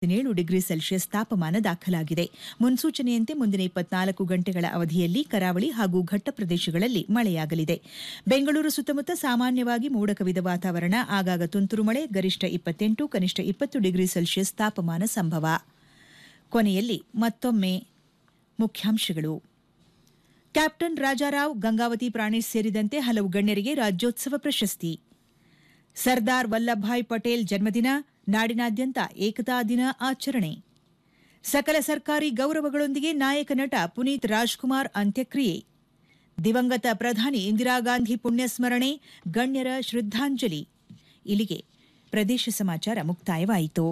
ಹದಿನೇಳು degree Celsius ತಾಪಮಾನ ದಾಖಲಾಗಿದೆ ಮುನ್ಸೂಚನೆಯಂತೆ ಮುಂದಿನ ಇಪ್ಪತ್ನಾಲ್ಕು ಗಂಟೆಗಳ ಅವಧಿಯಲ್ಲಿ ಕರಾವಳಿ ಹಾಗೂ ಘಟ್ಟ ಪ್ರದೇಶಗಳಲ್ಲಿ ಮಳೆಯಾಗಲಿದೆ ಬೆಂಗಳೂರು ಸುತ್ತಮುತ್ತ ಸಾಮಾನ್ಯವಾಗಿ ಮೋಡ ಕವಿದ ವಾತಾವರಣ ಆಗಾಗ ತುಂತುರು ಮಳೆ ಗರಿಷ್ಠ ಇಪ್ಪತ್ತೆಂಟು ಕನಿಷ್ಠ ಇಪ್ಪತ್ತು ಡಿಗ್ರಿ ಸೆಲ್ಸಿಯಸ್ ತಾಪಮಾನ ಸಂಭವ ಕೊನೆಯಲ್ಲಿ ಮತ್ತೊಮ್ಮೆ ಮುಖ್ಯಾಂಶಗಳು ಕ್ಯಾಪ್ಟನ್ ರಾಜಾರಾವ್ ಗಂಗಾವತಿ ಪ್ರಾಣೇಶ್ ಸೇರಿದಂತೆ ಹಲವು ಗಣ್ಯರಿಗೆ ರಾಜ್ಯೋತ್ಸವ ಪ್ರಶಸ್ತಿ ಸರ್ದಾರ್ ವಲ್ಲಭಭಾಯ್ ಪಟೇಲ್ ಜನ್ಮದಿನ ನಾಡಿನಾದ್ಯಂತ ಏಕತಾ ದಿನ ಆಚರಣೆ ಸಕಲ ಸರ್ಕಾರಿ ಗೌರವಗಳೊಂದಿಗೆ ನಾಯಕ ನಟ ಪುನೀತ್ ರಾಜ್ಕುಮಾರ್ ಅಂತ್ಯಕ್ರಿಯೆ ದಿವಂಗತ ಪ್ರಧಾನಿ ಇಂದಿರಾ ಗಾಂಧಿ ಪುಣ್ಯಸ್ಮರಣೆ ಗಣ್ಯರ ಶ್ರದ್ಧಾಂಜಲಿ ಇಲ್ಲಿಗೆ ಪ್ರದೇಶ ಸಮಾಚಾರ ಮುಕ್ತಾಯವಾಯಿತು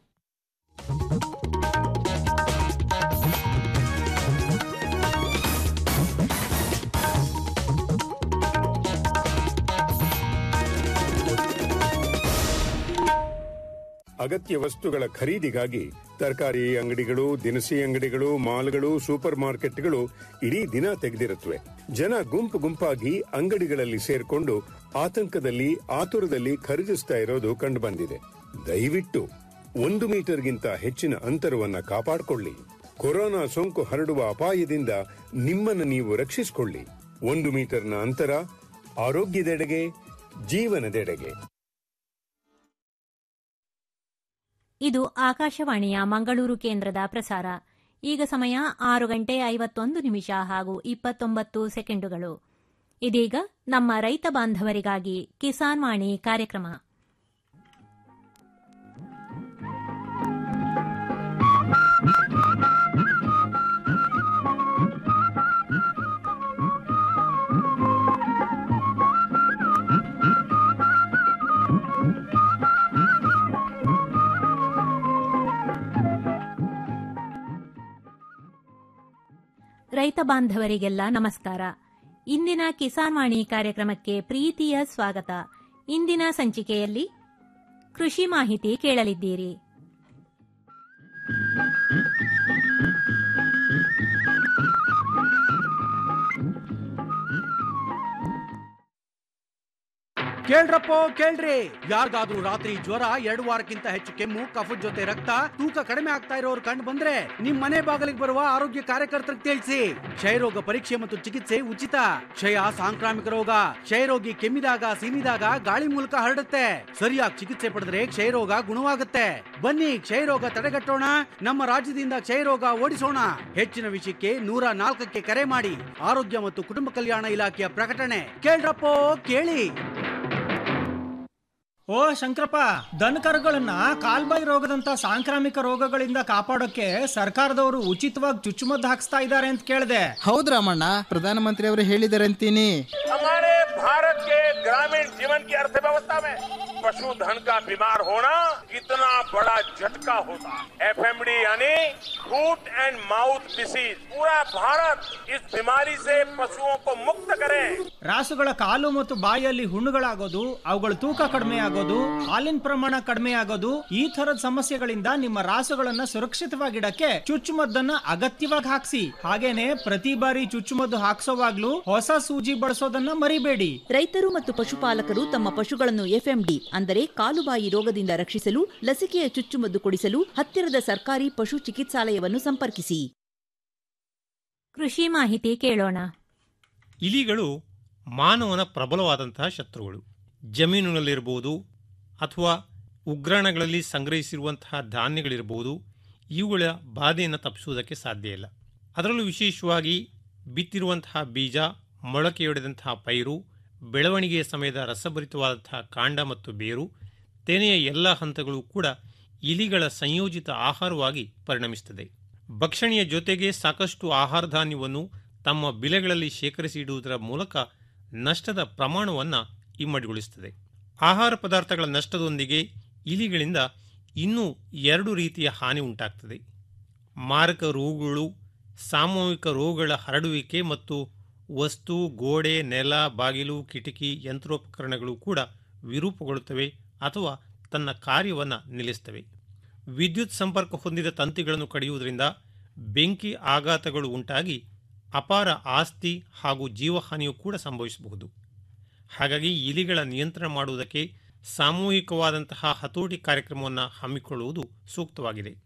ಅಗತ್ಯ ವಸ್ತುಗಳ ಖರೀದಿಗಾಗಿ ತರಕಾರಿ ಅಂಗಡಿಗಳು ದಿನಸಿ ಅಂಗಡಿಗಳು ಮಾಲ್ಗಳು ಸೂಪರ್ ಮಾರ್ಕೆಟ್ಗಳು ಇಡೀ ದಿನ ತೆಗೆದಿರುತ್ತವೆ ಜನ ಗುಂಪು ಗುಂಪಾಗಿ ಅಂಗಡಿಗಳಲ್ಲಿ ಸೇರ್ಕೊಂಡು ಆತಂಕದಲ್ಲಿ ಆತುರದಲ್ಲಿ ಖರೀದಿಸ್ತಾ ಇರೋದು ಕಂಡುಬಂದಿದೆ ದಯವಿಟ್ಟು ಒಂದು ಮೀಟರ್ಗಿಂತ ಹೆಚ್ಚಿನ ಅಂತರವನ್ನ ಕಾಪಾಡಿಕೊಳ್ಳಿ ಕೊರೋನಾ ಸೋಂಕು ಹರಡುವ ಅಪಾಯದಿಂದ ನಿಮ್ಮನ್ನು ನೀವು ರಕ್ಷಿಸಿಕೊಳ್ಳಿ ಒಂದು ಮೀಟರ್ನ ಅಂತರ ಆರೋಗ್ಯದೆಡೆಗೆ ಜೀವನದೆಡೆಗೆ ಇದು ಆಕಾಶವಾಣಿಯ ಮಂಗಳೂರು ಕೇಂದ್ರದ ಪ್ರಸಾರ ಈಗ ಸಮಯ ಆರು ಗಂಟೆ ಐವತ್ತೊಂದು ನಿಮಿಷ ಹಾಗೂ ಇಪ್ಪತ್ತೊಂಬತ್ತು ಸೆಕೆಂಡುಗಳು ಇದೀಗ ನಮ್ಮ ರೈತ ಬಾಂಧವರಿಗಾಗಿ ಕಿಸಾನ್ ವಾಣಿ ಕಾರ್ಯಕ್ರಮ ರೈತ ಬಾಂಧವರಿಗೆಲ್ಲ ನಮಸ್ಕಾರ ಇಂದಿನ ಕಿಸಾನ್ ವಾಣಿ ಕಾರ್ಯಕ್ರಮಕ್ಕೆ ಪ್ರೀತಿಯ ಸ್ವಾಗತ ಇಂದಿನ ಸಂಚಿಕೆಯಲ್ಲಿ ಕೃಷಿ ಮಾಹಿತಿ ಕೇಳಲಿದ್ದೀರಿ ಕೇಳ್ರಪ್ಪೋ ಕೇಳ್ರಿ ಯಾರಿಗಾದ್ರೂ ರಾತ್ರಿ ಜ್ವರ ಎರಡು ವಾರಕ್ಕಿಂತ ಹೆಚ್ಚು ಕೆಮ್ಮು ಕಫದ ಜೊತೆ ರಕ್ತ ತೂಕ ಕಡಿಮೆ ಆಗ್ತಾ ಇರೋರು ಕಂಡು ಬಂದ್ರೆ ನಿಮ್ ಮನೆ ಬಾಗಿಲಿಗೆ ಬರುವ ಆರೋಗ್ಯ ಕಾರ್ಯಕರ್ತರಿಗೆ ತಿಳಿಸಿ ಕ್ಷಯರೋಗ ಪರೀಕ್ಷೆ ಮತ್ತು ಚಿಕಿತ್ಸೆ ಉಚಿತ ಕ್ಷಯ ಸಾಂಕ್ರಾಮಿಕ ರೋಗ ಕ್ಷಯರೋಗಿ ಕೆಮ್ಮಿದಾಗ ಸೀನಿದಾಗ ಗಾಳಿ ಮೂಲಕ ಹರಡುತ್ತೆ ಸರಿಯಾಗಿ ಚಿಕಿತ್ಸೆ ಪಡೆದ್ರೆ ಕ್ಷಯರೋಗ ಗುಣವಾಗುತ್ತೆ ಬನ್ನಿ ಕ್ಷಯರೋಗ ತಡೆಗಟ್ಟೋಣ ನಮ್ಮ ರಾಜ್ಯದಿಂದ ಕ್ಷಯರೋಗ ಓಡಿಸೋಣ ಹೆಚ್ಚಿನ ವಿಷಯಕ್ಕೆ ನೂರ ನಾಲ್ಕಕ್ಕೆ ಕರೆ ಮಾಡಿ ಆರೋಗ್ಯ ಮತ್ತು ಕುಟುಂಬ ಕಲ್ಯಾಣ ಇಲಾಖೆಯ ಪ್ರಕಟಣೆ ಕೇಳ್ರಪ್ಪೋ ಕೇಳಿ ಓ ಶಂಕರಪ್ಪ ದನಕರುಗಳನ್ನ ಕಾಲ್ಬಾಯಿ ರೋಗದಂತ ಸಾಂಕ್ರಾಮಿಕ ರೋಗಗಳಿಂದ ಕಾಪಾಡೋಕೆ ಸರ್ಕಾರದವರು ಉಚಿತವಾಗಿ ಚುಚ್ಚುಮದ್ದು ಹಾಕ್ಸ್ತಾ ಇದ್ದಾರೆ ಅಂತ ಕೇಳಿದೆ ಹೌದ್ ರಾಮಣ್ಣ ಪ್ರಧಾನಮಂತ್ರಿ ಅವರು ಹೇಳಿದ್ದಾರೆ ಅಂತೀನಿ हमारे भारत के ग्रामीण जीवन की अर्थव्यवस्था में पशुधन का बीमार होना कितना बड़ा झटका होता है एफएमडी यानी फूट एंड माउथ डिसीज पूरा भारत इस बीमारी से पशुओं को मुक्त करे ರಾಸುಗಳ ಕಾಲು ಮತ್ತು ಬಾಯಲ್ಲಿ ಹುಣ್ಣುಗಳಾಗೋದು ಅವುಗಳ ತೂಕ ಕಡಿಮೆ ಆಗೋದು ಹಾಲಿನ ಪ್ರಮಾಣ ಕಡಿಮೆ ಆಗೋದು ಈ ತರದ ಸಮಸ್ಯೆಗಳಿಂದ ನಿಮ್ಮ ರಾಸುಗಳನ್ನ ಸುರಕ್ಷಿತವಾಗಿಡಕ್ಕೆ ಚುಚ್ಚುಮದ್ದನ್ನ ಅಗತ್ಯವಾಗಿ ಹಾಕ್ಸಿ ಹಾಗೇನೆ ಪ್ರತಿ ಬಾರಿ ಚುಚ್ಚುಮದ್ದು ಹಾಕ್ಸೋವಾಗ್ಲೂ ಹೊಸ ಸೂಜಿ ಬಳಸೋದನ್ನ ಮರಿಬೇಡಿ ರೈತರು ಮತ್ತು ಪಶುಪಾಲಕರು ತಮ್ಮ ಪಶುಗಳನ್ನು ಎಫ್ಎಂಡಿ ಅಂದರೆ ಕಾಲುಬಾಯಿ ರೋಗದಿಂದ ರಕ್ಷಿಸಲು ಲಸಿಕೆಯ ಚುಚ್ಚುಮದ್ದು ಕೊಡಿಸಲು ಹತ್ತಿರದ ಸರ್ಕಾರಿ ಪಶು ಚಿಕಿತ್ಸಾಲಯವನ್ನು ಸಂಪರ್ಕಿಸಿ ಕೃಷಿ ಮಾಹಿತಿ ಕೇಳೋಣ ಇಲಿಗಳು ಮಾನವನ ಪ್ರಬಲವಾದಂತಹ ಶತ್ರುಗಳು ಜಮೀನಿನಲ್ಲಿರ್ಬೋದು ಅಥವಾ ಉಗ್ರಾಣಗಳಲ್ಲಿ ಸಂಗ್ರಹಿಸಿರುವಂತಹ ಧಾನ್ಯಗಳಿರ್ಬೋದು ಇವುಗಳ ಬಾಧೆಯನ್ನು ತಪ್ಪಿಸುವುದಕ್ಕೆ ಸಾಧ್ಯ ಇಲ್ಲ ಅದರಲ್ಲೂ ವಿಶೇಷವಾಗಿ ಬಿತ್ತಿರುವಂತಹ ಬೀಜ ಮೊಳಕೆಯೊಡೆದಂತಹ ಪೈರು ಬೆಳವಣಿಗೆಯ ಸಮಯದ ರಸಭರಿತವಾದಂತಹ ಕಾಂಡ ಮತ್ತು ಬೇರು ತೆನೆಯ ಎಲ್ಲ ಹಂತಗಳು ಕೂಡ ಇಲಿಗಳ ಸಂಯೋಜಿತ ಆಹಾರವಾಗಿ ಪರಿಣಮಿಸುತ್ತದೆ ಭಕ್ಷಣೆಯ ಜೊತೆಗೆ ಸಾಕಷ್ಟು ಆಹಾರ ಧಾನ್ಯವನ್ನು ತಮ್ಮ ಬಿಲೆಗಳಲ್ಲಿ ಶೇಖರಿಸಿ ಇಡುವುದರ ಮೂಲಕ ನಷ್ಟದ ಪ್ರಮಾಣವನ್ನು ಇಮ್ಮಡಿಗೊಳಿಸುತ್ತದೆ ಆಹಾರ ಪದಾರ್ಥಗಳ ನಷ್ಟದೊಂದಿಗೆ ಇಲಿಗಳಿಂದ ಇನ್ನೂ ಎರಡು ರೀತಿಯ ಹಾನಿ ಉಂಟಾಗ್ತದೆ ಮಾರಕ ರೋಗಗಳು ಸಾಮೂಹಿಕ ರೋಗಗಳ ಹರಡುವಿಕೆ ಮತ್ತು ವಸ್ತು ಗೋಡೆ ನೆಲ ಬಾಗಿಲು ಕಿಟಕಿ ಯಂತ್ರೋಪಕರಣಗಳು ಕೂಡ ವಿರೂಪಗೊಳ್ಳುತ್ತವೆ ಅಥವಾ ತನ್ನ ಕಾರ್ಯವನ್ನು ನಿಲ್ಲಿಸ್ತವೆ ವಿದ್ಯುತ್ ಸಂಪರ್ಕ ಹೊಂದಿದ ತಂತಿಗಳನ್ನು ಕಡಿಯುವುದರಿಂದ ಬೆಂಕಿ ಆಘಾತಗಳು ಉಂಟಾಗಿ ಅಪಾರ ಆಸ್ತಿ ಹಾಗೂ ಜೀವಹಾನಿಯೂ ಕೂಡ ಸಂಭವಿಸಬಹುದು ಹಾಗಾಗಿ ಇಲಿಗಳ ನಿಯಂತ್ರಣ ಮಾಡುವುದಕ್ಕೆ ಸಾಮೂಹಿಕವಾದಂತಹ ಹತೋಟಿ ಕಾರ್ಯಕ್ರಮವನ್ನು ಹಮ್ಮಿಕೊಳ್ಳುವುದು ಸೂಕ್ತವಾಗಿದೆ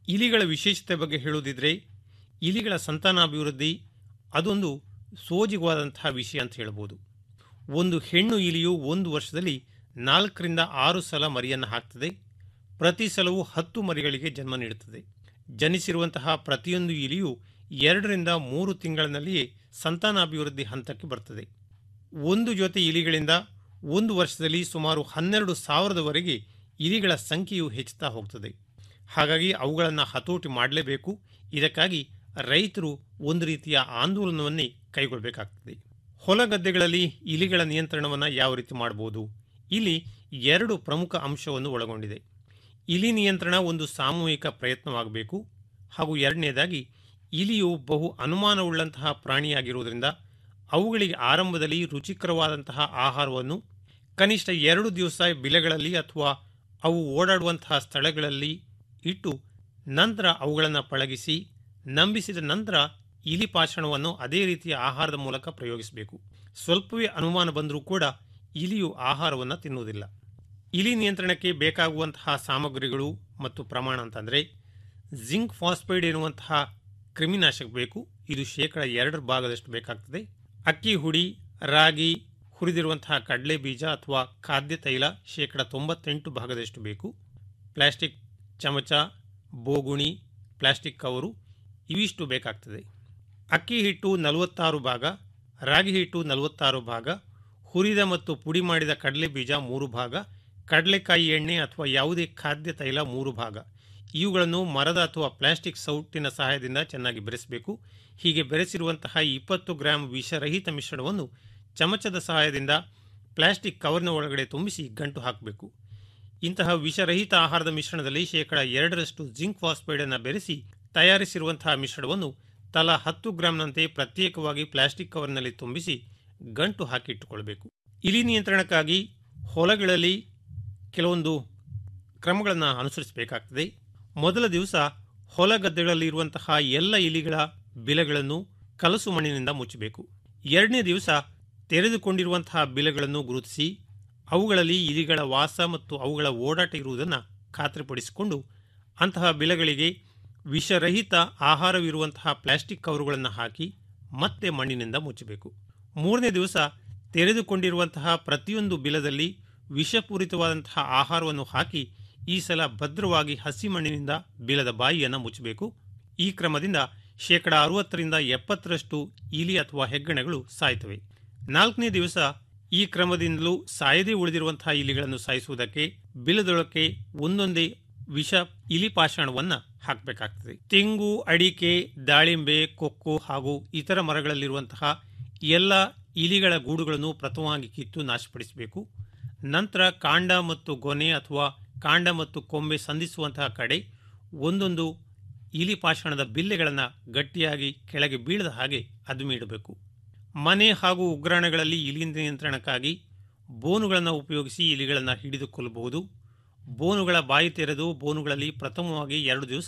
ಇಲಿಗಳ ವಿಶೇಷತೆ ಬಗ್ಗೆ ಹೇಳುವುದಿದ್ರೆ ಇಲಿಗಳ ಸಂತಾನಾಭಿವೃದ್ಧಿ ಅದೊಂದು ಸೋಜಿಗವಾದಂತಹ ವಿಷಯ ಅಂತ ಹೇಳ್ಬೋದು ಒಂದು ಹೆಣ್ಣು ಇಲಿಯು ಒಂದು ವರ್ಷದಲ್ಲಿ ನಾಲ್ಕರಿಂದ ಆರು ಸಲ ಮರಿಯನ್ನು ಹಾಕ್ತದೆ ಪ್ರತಿ ಸಲವೂ ಹತ್ತು ಮರಿಗಳಿಗೆ ಜನ್ಮ ನೀಡುತ್ತದೆ ಜನಿಸಿರುವಂತಹ ಪ್ರತಿಯೊಂದು ಇಲಿಯು ಎರಡರಿಂದ ಮೂರು ತಿಂಗಳಿನಲ್ಲಿಯೇ ಸಂತಾನಾಭಿವೃದ್ಧಿ ಹಂತಕ್ಕೆ ಬರ್ತದೆ ಒಂದು ಜೊತೆ ಇಲಿಗಳಿಂದ ಒಂದು ವರ್ಷದಲ್ಲಿ ಸುಮಾರು ಹನ್ನೆರಡು ಸಾವಿರದವರೆಗೆ ಇಲಿಗಳ ಸಂಖ್ಯೆಯು ಹೆಚ್ಚುತ್ತಾ ಹೋಗ್ತದೆ ಹಾಗಾಗಿ ಅವುಗಳನ್ನು ಹತೋಟಿ ಮಾಡಲೇಬೇಕು ಇದಕ್ಕಾಗಿ ರೈತರು ಒಂದು ರೀತಿಯ ಆಂದೋಲನವನ್ನೇ ಕೈಗೊಳ್ಳಬೇಕಾಗ್ತದೆ ಹೊಲಗದ್ದೆಗಳಲ್ಲಿ ಇಲಿಗಳ ನಿಯಂತ್ರಣವನ್ನು ಯಾವ ರೀತಿ ಮಾಡಬಹುದು ಇಲ್ಲಿ ಎರಡು ಪ್ರಮುಖ ಅಂಶವನ್ನು ಒಳಗೊಂಡಿದೆ ಇಲಿ ನಿಯಂತ್ರಣ ಒಂದು ಸಾಮೂಹಿಕ ಪ್ರಯತ್ನವಾಗಬೇಕು ಹಾಗೂ ಎರಡನೇದಾಗಿ ಇಲಿಯು ಬಹು ಅನುಮಾನವುಳ್ಳಂತಹ ಪ್ರಾಣಿಯಾಗಿರುವುದರಿಂದ ಅವುಗಳಿಗೆ ಆರಂಭದಲ್ಲಿ ರುಚಿಕರವಾದಂತಹ ಆಹಾರವನ್ನು ಕನಿಷ್ಠ ಎರಡು ದಿವಸ ಬಿಲೆಗಳಲ್ಲಿ ಅಥವಾ ಅವು ಓಡಾಡುವಂತಹ ಸ್ಥಳಗಳಲ್ಲಿ ಇಟ್ಟು ನಂತರ ಅವುಗಳನ್ನು ಪಳಗಿಸಿ ನಂಬಿಸಿದ ನಂತರ ಇಲಿ ಪಾಷಾಣವನ್ನು ಅದೇ ರೀತಿಯ ಆಹಾರದ ಮೂಲಕ ಪ್ರಯೋಗಿಸಬೇಕು ಸ್ವಲ್ಪವೇ ಅನುಮಾನ ಬಂದರೂ ಕೂಡ ಇಲಿಯು ಆಹಾರವನ್ನು ತಿನ್ನುವುದಿಲ್ಲ ಇಲಿ ನಿಯಂತ್ರಣಕ್ಕೆ ಬೇಕಾಗುವಂತಹ ಸಾಮಗ್ರಿಗಳು ಮತ್ತು ಪ್ರಮಾಣ ಅಂತಂದರೆ ಜಿಂಕ್ ಫಾಸ್ಫೈಡ್ ಎನ್ನುವಂತಹ ಕ್ರಿಮಿನಾಶಕ ಬೇಕು ಇದು ಶೇಕಡ ಎರಡರ ಭಾಗದಷ್ಟು ಬೇಕಾಗ್ತದೆ ಅಕ್ಕಿ ಹುಡಿ ರಾಗಿ ಹುರಿದಿರುವಂತಹ ಕಡಲೆ ಬೀಜ ಅಥವಾ ಖಾದ್ಯ ತೈಲ ಶೇಕಡ ತೊಂಬತ್ತೆಂಟು ಭಾಗದಷ್ಟು ಬೇಕು ಪ್ಲಾಸ್ಟಿಕ್ ಚಮಚ ಬೋಗುಣಿ ಪ್ಲಾಸ್ಟಿಕ್ ಕವರು ಇವಿಷ್ಟು ಬೇಕಾಗ್ತದೆ ಅಕ್ಕಿ ಹಿಟ್ಟು ನಲವತ್ತಾರು ಭಾಗ ರಾಗಿ ಹಿಟ್ಟು ನಲವತ್ತಾರು ಭಾಗ ಹುರಿದ ಮತ್ತು ಪುಡಿ ಮಾಡಿದ ಕಡಲೆ ಬೀಜ ಮೂರು ಭಾಗ ಕಡಲೆಕಾಯಿ ಎಣ್ಣೆ ಅಥವಾ ಯಾವುದೇ ಖಾದ್ಯ ತೈಲ ಮೂರು ಭಾಗ ಇವುಗಳನ್ನು ಮರದ ಅಥವಾ ಪ್ಲಾಸ್ಟಿಕ್ ಸೌಟಿನ ಸಹಾಯದಿಂದ ಚೆನ್ನಾಗಿ ಬೆರೆಸಬೇಕು ಹೀಗೆ ಬೆರೆಸಿರುವಂತಹ ಇಪ್ಪತ್ತು ಗ್ರಾಂ ವಿಷರಹಿತ ಮಿಶ್ರಣವನ್ನು ಚಮಚದ ಸಹಾಯದಿಂದ ಪ್ಲಾಸ್ಟಿಕ್ ಕವರ್ನ ಒಳಗಡೆ ತುಂಬಿಸಿ ಗಂಟು ಹಾಕಬೇಕು ಇಂತಹ ವಿಷರಹಿತ ಆಹಾರದ ಮಿಶ್ರಣದಲ್ಲಿ ಶೇಕಡ ಎರಡರಷ್ಟು ಜಿಂಕ್ ಫಾಸ್ಫೈಡ್ ಅನ್ನು ಬೆರೆಸಿ ತಯಾರಿಸಿರುವಂತಹ ಮಿಶ್ರಣವನ್ನು ತಲಾ ಹತ್ತು ಗ್ರಾಂನಂತೆ ಪ್ರತ್ಯೇಕವಾಗಿ ಪ್ಲಾಸ್ಟಿಕ್ ಕವರ್ನಲ್ಲಿ ತುಂಬಿಸಿ ಗಂಟು ಹಾಕಿಟ್ಟುಕೊಳ್ಬೇಕು ಇಲಿ ನಿಯಂತ್ರಣಕ್ಕಾಗಿ ಹೊಲಗಳಲ್ಲಿ ಕೆಲವೊಂದು ಕ್ರಮಗಳನ್ನು ಅನುಸರಿಸಬೇಕಾಗ್ತದೆ ಮೊದಲ ದಿವಸ ಹೊಲ ಗದ್ದೆಗಳಲ್ಲಿ ಇರುವಂತಹ ಎಲ್ಲ ಇಲಿಗಳ ಬಿಲೆಗಳನ್ನು ಕಲಸು ಮಣ್ಣಿನಿಂದ ಮುಚ್ಚಬೇಕು ಎರಡನೇ ದಿವಸ ತೆರೆದುಕೊಂಡಿರುವಂತಹ ಬಿಲೆಗಳನ್ನು ಗುರುತಿಸಿ ಅವುಗಳಲ್ಲಿ ಇಲಿಗಳ ವಾಸ ಮತ್ತು ಅವುಗಳ ಓಡಾಟ ಇರುವುದನ್ನು ಖಾತ್ರಿಪಡಿಸಿಕೊಂಡು ಅಂತಹ ಬಿಲೆಗಳಿಗೆ ವಿಷರಹಿತ ಆಹಾರವಿರುವಂತಹ ಪ್ಲಾಸ್ಟಿಕ್ ಕವರುಗಳನ್ನು ಹಾಕಿ ಮತ್ತೆ ಮಣ್ಣಿನಿಂದ ಮುಚ್ಚಬೇಕು ಮೂರನೇ ದಿವಸ ತೆರೆದುಕೊಂಡಿರುವಂತಹ ಪ್ರತಿಯೊಂದು ಬಿಲದಲ್ಲಿ ವಿಷಪೂರಿತವಾದಂತಹ ಆಹಾರವನ್ನು ಹಾಕಿ ಈ ಸಲ ಭದ್ರವಾಗಿ ಹಸಿ ಮಣ್ಣಿನಿಂದ ಬಿಲದ ಬಾಯಿಯನ್ನು ಮುಚ್ಚಬೇಕು ಈ ಕ್ರಮದಿಂದ ಶೇಕಡ ಅರವತ್ತರಿಂದ ಎಪ್ಪತ್ತರಷ್ಟು ಇಲಿ ಅಥವಾ ಹೆಗ್ಗಣಗಳು ಸಾಯ್ತವೆ ನಾಲ್ಕನೇ ದಿವಸ ಈ ಕ್ರಮದಿಂದಲೂ ಸಾಯದೇ ಉಳಿದಿರುವಂತಹ ಇಲಿಗಳನ್ನು ಸಾಯಿಸುವುದಕ್ಕೆ ಬಿಲದೊಳಕ್ಕೆ ಒಂದೊಂದೇ ವಿಷ ಇಲಿ ಪಾಷಾಣವನ್ನು ಹಾಕಬೇಕಾಗ್ತದೆ ತೆಂಗು ಅಡಿಕೆ ದಾಳಿಂಬೆ ಕೊಕ್ಕೋ ಹಾಗೂ ಇತರ ಮರಗಳಲ್ಲಿರುವಂತಹ ಎಲ್ಲ ಇಲಿಗಳ ಗೂಡುಗಳನ್ನು ಪ್ರಥಮವಾಗಿ ಕಿತ್ತು ನಾಶಪಡಿಸಬೇಕು ನಂತರ ಕಾಂಡ ಮತ್ತು ಗೊನೆ ಅಥವಾ ಕಾಂಡ ಮತ್ತು ಕೊಂಬೆ ಸಂಧಿಸುವಂತಹ ಕಡೆ ಒಂದೊಂದು ಇಲಿ ಪಾಷಾಣದ ಬಿಲ್ಲೆಗಳನ್ನು ಗಟ್ಟಿಯಾಗಿ ಕೆಳಗೆ ಬೀಳದ ಹಾಗೆ ಅದುಮಿಡಬೇಕು ಮನೆ ಹಾಗೂ ಉಗ್ರಾಣಗಳಲ್ಲಿ ಇಲಿ ನಿಯಂತ್ರಣಕ್ಕಾಗಿ ಬೋನುಗಳನ್ನು ಉಪಯೋಗಿಸಿ ಇಲಿಗಳನ್ನು ಹಿಡಿದುಕೊಳ್ಳಬಹುದು ಬೋನುಗಳ ಬಾಯಿ ತೆರೆದು ಬೋನುಗಳಲ್ಲಿ ಪ್ರಥಮವಾಗಿ ಎರಡು ದಿವಸ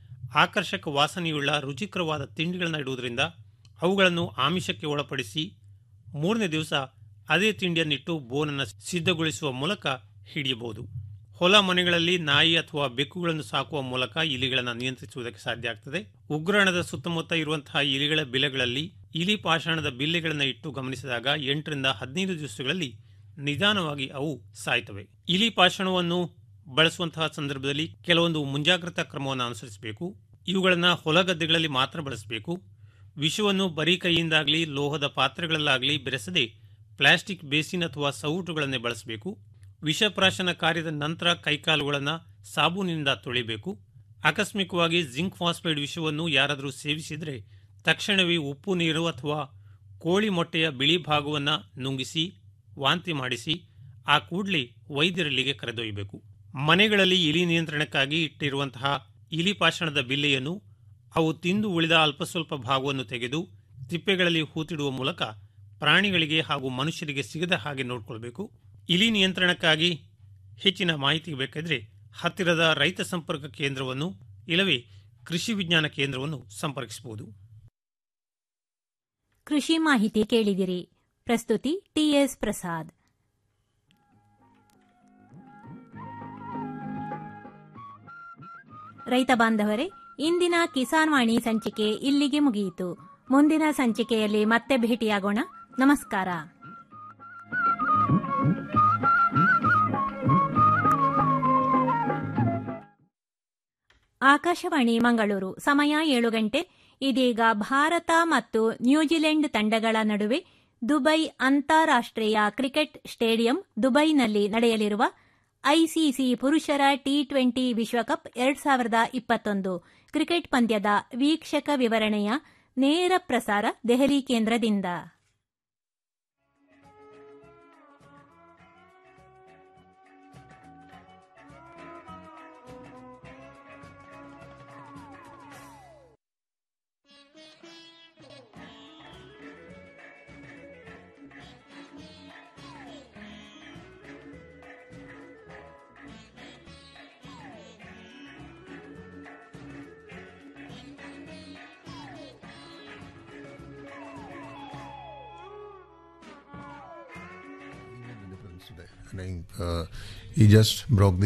ಆಕರ್ಷಕ ವಾಸನೆಯುಳ್ಳ ರುಚಿಕರವಾದ ತಿಂಡಿಗಳನ್ನು ಇಡುವುದರಿಂದ ಅವುಗಳನ್ನು ಆಮಿಷಕ್ಕೆ ಒಳಪಡಿಸಿ ಮೂರನೇ ದಿವಸ ಅದೇ ತಿಂಡಿಯನ್ನಿಟ್ಟು ಬೋನನ್ನು ಸಿದ್ಧಗೊಳಿಸುವ ಮೂಲಕ ಹಿಡಿಯಬಹುದು ಹೊಲ ಮನೆಗಳಲ್ಲಿ ನಾಯಿ ಅಥವಾ ಬೆಕ್ಕುಗಳನ್ನು ಸಾಕುವ ಮೂಲಕ ಇಲಿಗಳನ್ನು ನಿಯಂತ್ರಿಸುವುದಕ್ಕೆ ಸಾಧ್ಯ ಆಗ್ತದೆ ಉಗ್ರಾಣದ ಸುತ್ತಮುತ್ತ ಇರುವಂತಹ ಇಲಿಗಳ ಬಿಲೆಗಳಲ್ಲಿ ಇಲಿ ಪಾಷಾಣದ ಬಿಲ್ಲೆಗಳನ್ನು ಇಟ್ಟು ಗಮನಿಸಿದಾಗ ಎಂಟರಿಂದ ಹದಿನೈದು ದಿವಸಗಳಲ್ಲಿ ನಿಧಾನವಾಗಿ ಅವು ಸಾಯ್ತವೆ ಇಲಿ ಪಾಷಾಣವನ್ನು ಬಳಸುವಂತಹ ಸಂದರ್ಭದಲ್ಲಿ ಕೆಲವೊಂದು ಮುಂಜಾಗ್ರತಾ ಕ್ರಮವನ್ನು ಅನುಸರಿಸಬೇಕು ಇವುಗಳನ್ನು ಹೊಲಗದ್ದೆಗಳಲ್ಲಿ ಮಾತ್ರ ಬಳಸಬೇಕು ವಿಷವನ್ನು ಬರೀ ಕೈಯಿಂದಾಗಲಿ ಲೋಹದ ಪಾತ್ರೆಗಳಲ್ಲಾಗಲಿ ಬೆರೆಸದೆ ಪ್ಲಾಸ್ಟಿಕ್ ಬೇಸಿನ್ ಅಥವಾ ಸೌಟುಗಳನ್ನೇ ಬಳಸಬೇಕು ವಿಷಪ್ರಾಶನ ಕಾರ್ಯದ ನಂತರ ಕೈಕಾಲುಗಳನ್ನು ಸಾಬೂನಿನಿಂದ ತೊಳಿಬೇಕು ಆಕಸ್ಮಿಕವಾಗಿ ಜಿಂಕ್ ಫಾಸ್ಫೈಡ್ ವಿಷವನ್ನು ಯಾರಾದರೂ ಸೇವಿಸಿದರೆ ತಕ್ಷಣವೇ ಉಪ್ಪು ನೀರು ಅಥವಾ ಕೋಳಿ ಮೊಟ್ಟೆಯ ಬಿಳಿ ಭಾಗವನ್ನು ನುಂಗಿಸಿ ವಾಂತಿ ಮಾಡಿಸಿ ಆ ಕೂಡಲೇ ವೈದ್ಯರಲ್ಲಿಗೆ ಕರೆದೊಯ್ಯಬೇಕು ಮನೆಗಳಲ್ಲಿ ಇಲಿ ನಿಯಂತ್ರಣಕ್ಕಾಗಿ ಇಟ್ಟಿರುವಂತಹ ಇಲಿ ಪಾಷಾಣದ ಬಿಲ್ಲೆಯನ್ನು ಅವು ತಿಂದು ಉಳಿದ ಅಲ್ಪ ಸ್ವಲ್ಪ ಭಾಗವನ್ನು ತೆಗೆದು ತಿಪ್ಪೆಗಳಲ್ಲಿ ಹೂತಿಡುವ ಮೂಲಕ ಪ್ರಾಣಿಗಳಿಗೆ ಹಾಗೂ ಮನುಷ್ಯರಿಗೆ ಸಿಗದ ಹಾಗೆ ನೋಡಿಕೊಳ್ಬೇಕು ಇಲಿ ನಿಯಂತ್ರಣಕ್ಕಾಗಿ ಹೆಚ್ಚಿನ ಮಾಹಿತಿ ಬೇಕಾದರೆ ಹತ್ತಿರದ ರೈತ ಸಂಪರ್ಕ ಕೇಂದ್ರವನ್ನು ಇಲ್ಲವೇ ಕೃಷಿ ವಿಜ್ಞಾನ ಕೇಂದ್ರವನ್ನು ಸಂಪರ್ಕಿಸಬಹುದು ಕೃಷಿ ಮಾಹಿತಿ ಕೇಳಿದಿರಿ ಪ್ರಸ್ತುತಿ ಟಿಎಸ್ ಪ್ರಸಾದ್ ರೈತ ಬಾಂಧವರೇ ಇಂದಿನ ಕಿಸಾನ್ ವಾಣಿ ಸಂಚಿಕೆ ಇಲ್ಲಿಗೆ ಮುಗಿಯಿತು ಮುಂದಿನ ಸಂಚಿಕೆಯಲ್ಲಿ ಮತ್ತೆ ಭೇಟಿಯಾಗೋಣ ನಮಸ್ಕಾರ ಆಕಾಶವಾಣಿ ಮಂಗಳೂರು ಸಮಯ ಏಳು ಗಂಟೆ ಇದೀಗ ಭಾರತ ಮತ್ತು ನ್ಯೂಜಿಲೆಂಡ್ ತಂಡಗಳ ನಡುವೆ ದುಬೈ ಅಂತಾರಾಷ್ಟ್ರೀಯ ಕ್ರಿಕೆಟ್ ಸ್ಟೇಡಿಯಂ ದುಬೈನಲ್ಲಿ ನಡೆಯಲಿರುವ ಐಸಿಸಿ ಪುರುಷರ ಟಿ ಟ್ವೆಂಟಿ ವಿಶ್ವಕಪ್ ಎರಡ್ ಸಾವಿರದ ಇಪ್ಪತ್ತೊಂದು ಕ್ರಿಕೆಟ್ ಪಂದ್ಯದ ವೀಕ್ಷಕ ವಿವರಣೆಯ ನೇರ ಪ್ರಸಾರ ದೆಹಲಿ ಕೇಂದ್ರದಿಂದ I think uh, he just broke the